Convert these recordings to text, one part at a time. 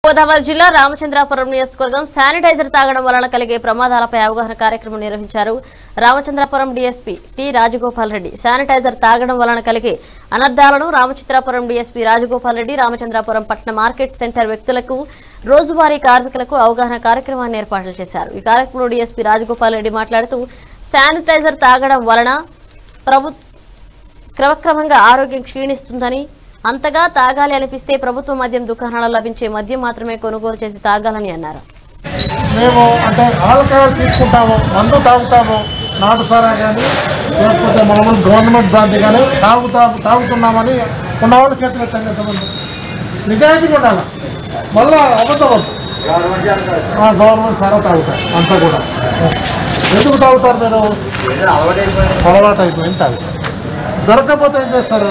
గోదావరి జిల్లా రామచంద్రాపురం నియోజకవర్గం శానిటైజర్ తాగడం వలన కలిగే ప్రమాదాలపై అవగాహన కార్యక్రమం నిర్వహించారు Ramachandrapuram DSP T Rajagopal Reddy sanitiser తాగడం వలన కలిగే అనర్థాలను రామచంద్రాపురం డీఎస్పీ రాజగోపాల్ రెడ్డి రామచంద్రాపురం పట్టణ మార్కెట్ సెంటర్ వ్యక్తులకు రోజువారీ కార్మికులకు అవగాహన కార్యక్రమాన్ని ఏర్పాట్లు చేశారు ఈ కార్యక్రమంలో డీఎస్పీ రాజగోపాల్ రెడ్డి మాట్లాడుతూ శానిటైజర్ తాగడం వలన ప్రభు క్రమక్రమంగా ఆరోగ్యం క్షీణిస్తుందని అంతగా తాగాలి అనిపిస్తే ప్రభుత్వ మద్యం దుకాణాల్లో లభించే మద్యం మాత్రమే కొనుగోలు చేసి తాగాలని అన్నారు మేము అంటే ఆల్కహాల్ తీసుకుంటాము మందు తాగుతాము నాటు సారా కానీ లేకపోతే మామూలు గవర్నమెంట్ బ్రాండ్ కానీ తాగుతా తాగుతున్నామని ఉన్నవాళ్ళు చేతులు ఎత్తండి ఎంతమంది నిజాయితీ ఉండాలి మళ్ళా అబద్ధం వద్దు ఆ, గవర్నమెంట్ సారా తాగుతారు అంతా కూడా ఎందుకు తాగుతారు మీరు అలవాటు అయిపోయింది తాగుతారు దొరకకపోతే ఏం చేస్తారు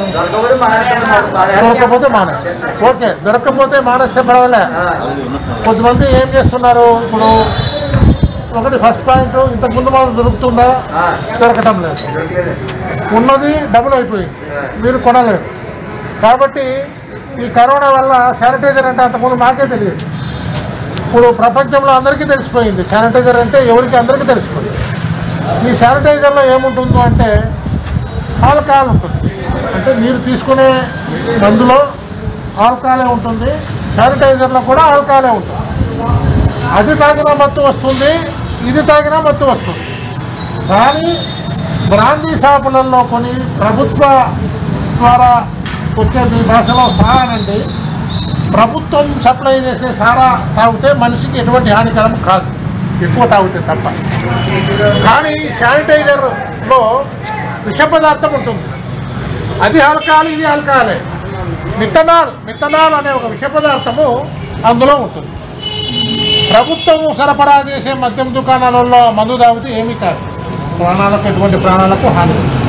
దొరకకపోతే మానే ఓకే దొరకకపోతే మానేస్తే పర్వాలే కొంతమంది ఏం చేస్తున్నారు ఇప్పుడు ఒకటి ఫస్ట్ పాయింట్ ఇంతకు ముందు మాకు దొరుకుతుందా దొరకటం లేదు ఉన్నది డబుల్ అయిపోయింది మీరు కొనలేరు కాబట్టి ఈ కరోనా వల్ల శానిటైజర్ అంటే అంతకుముందు నాకే తెలియదు ఇప్పుడు ప్రపంచంలో అందరికీ తెలిసిపోయింది శానిటైజర్ అంటే ఎవరికి అందరికీ తెలిసిపోయింది ఈ శానిటైజర్లో ఏముంటుందో అంటే ఆల్కహాల్ ఉంటుంది అంటే మీరు తీసుకునే మందులో ఆల్కహాలే ఉంటుంది శానిటైజర్లో కూడా ఆల్కహాలే ఉంటుంది అది తాగినా మత్తు వస్తుంది ఇది తాగినా మత్తు వస్తుంది కానీ బ్రాందీ షాపులలో కొని ప్రభుత్వ ద్వారా వచ్చే మీ భాషలో సారానండి ప్రభుత్వం సప్లై చేసే సారా తాగితే మనిషికి ఎటువంటి హానికరం కాదు ఎక్కువ తాగితే తప్ప కానీ శానిటైజర్లో విష పదార్థం ఉంటుంది అది ఆల్కహాల్ ఇది ఆల్కహాలే మిథనాల్ మిథనాల్ అనే ఒక విష పదార్థము అందులో ఉంటుంది ప్రభుత్వం సరఫరా చేసే మద్యం దుకాణాలలో మందు తాగితే ఏమీ కాదు ప్రాణాలకు ఎటువంటి ప్రాణాలకు హాని లేదు.